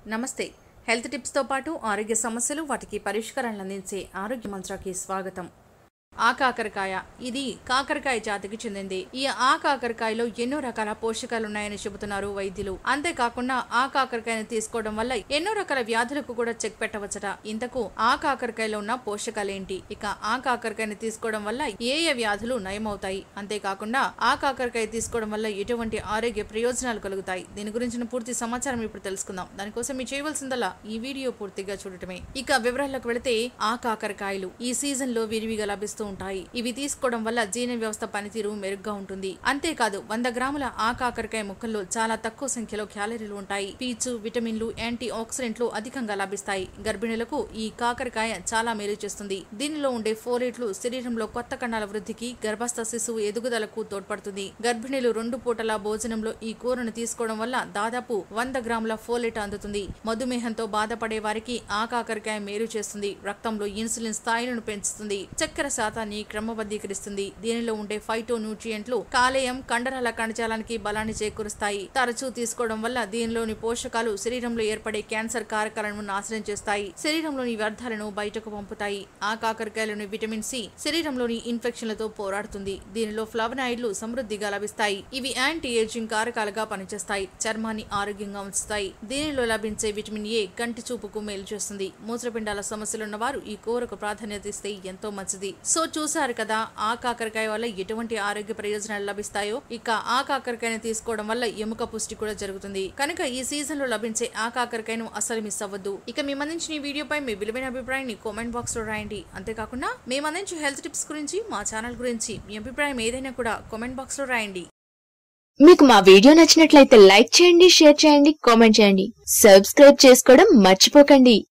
నమస్తే హెల్త్ టిప్స్తో పాటు ఆరోగ్య సమస్యలు వాటికి పరిష్కారాలను అందించే ఆరోగ్య మంత్రాకి స్వాగతం ఆ కాకరకాయ ఇది కాకరకాయ జాతికి చెందింది ఈ ఆ కాకరకాయలో ఎన్నో రకాల పోషకాలు ఉన్నాయని చెబుతున్నారు వైద్యులు అంతేకాకుండా ఆ కాకరకాయను తీసుకోవడం వల్ల ఎన్నో రకాల వ్యాధులకు కూడా చెక్ పెట్టవచ్చట ఇంతకు ఆ కాకరకాయలో ఉన్న పోషకాలేంటి ఇక ఆ కాకరకాయను తీసుకోవడం వల్ల ఏ ఏ వ్యాధులు నయమవుతాయి అంతేకాకుండా ఆ కాకరకాయ తీసుకోవడం వల్ల ఎటువంటి ఆరోగ్య ప్రయోజనాలు కలుగుతాయి దీని గురించిన పూర్తి సమాచారం ఇప్పుడు తెలుసుకుందాం దానికోసం మీరు చేయవలసిందల్లా ఈ వీడియో పూర్తిగా చూడటమే ఇక వివరాల్లోకి వెళితే ఆ కాకరకాయలు ఈ సీజన్ లో విరివిగా లభిస్తూ ఉంటాయి ఇవి తీసుకోవడం వల్ల జీర్ణ వ్యవస్థ పనితీరు మెరుగ్గా ఉంటుంది అంతేకాదు వంద గ్రాముల ఆ కాకరకాయ ముక్కల్లో చాలా తక్కువ సంఖ్యలో క్యాలరీలు ఉంటాయి పీచు విటమిన్లు యాంటీ ఆక్సిడెంట్లు అధికంగా లభిస్తాయి గర్భిణులకు ఈ కాకరకాయ చాలా మేలు చేస్తుంది దీనిలో ఉండే ఫోలేట్లు శరీరంలో కొత్త కణాల వృద్ధికి గర్భస్థ శిశువు ఎదుగుదలకు తోడ్పడుతుంది గర్భిణులు రెండు పూటల భోజనంలో ఈ కూరను తీసుకోవడం వల్ల దాదాపు వంద గ్రాముల ఫోలేట్ అందుతుంది మధుమేహంతో బాధపడే వారికి ఆ కాకరకాయ మేలు చేస్తుంది రక్తంలో ఇన్సులిన్ స్థాయిలను పెంచుతుంది చక్కెర శాతాన్ని క్రమబద్ధీకరిస్తుంది దీనిలో ఉండే ఫైటో న్యూట్రియంట్లు కాలేయం కండరాల కణజాలానికి బలాన్ని చేకూరుస్తాయి తరచూ తీసుకోవడం వల్ల దీనిలోని పోషకాలు శరీరంలో ఏర్పడే క్యాన్సర్ కారకాలను నాశనం చేస్తాయి శరీరంలోని వ్యర్థాలను బయటకు పంపుతాయి ఆ కాకరకాయలోని విటమిన్ సి శరీరంలోని ఇన్ఫెక్షన్లతో పోరాడుతుంది దీనిలో ఫ్లవనాయిడ్లు సమృద్ధిగా లభిస్తాయి ఇవి యాంటీ ఏజింగ్ కారకాలుగా పనిచేస్తాయి చర్మాన్ని ఆరోగ్యంగా ఉంచుతాయి దీనిలో లభించే విటమిన్ ఏ కంటి చూపుకు మేలు చేస్తుంది మూత్రపిండాల సమస్యలున్న వారు ఈ కూరకు ప్రాధాన్యత ఇస్తే ఎంతో మంచిది సో చూసారు కదా ఆ కాకరకాయ వల్ల ఎటువంటి ఆరోగ్య ప్రయోజనాలు లభిస్తాయో ఇక ఆ కాకరకాయను తీసుకోవడం వల్ల ఎముక పుష్టి కూడా జరుగుతుంది కనుక ఈ సీజన్ లో లభించే ఆ కాకరకాయను అసలు మిస్ అవ్వద్దు ఇక మేము అందించిన ఈ వీడియోపై మీ విలువైన అభిప్రాయాన్ని కామెంట్ బాక్స్ లో రాయండి అంతేకాకుండా మేము అందించే హెల్త్ టిప్స్ గురించి మా ఛానల్ గురించి మీ అభిప్రాయం ఏదైనా కూడా కామెంట్ బాక్స్ లో రాయండి మీకు మా వీడియో నచ్చినట్లయితే లైక్ చేయండి షేర్ చేయండి కామెంట్ చేయండి సబ్స్క్రైబ్ చేసుకోవడం మర్చిపోకండి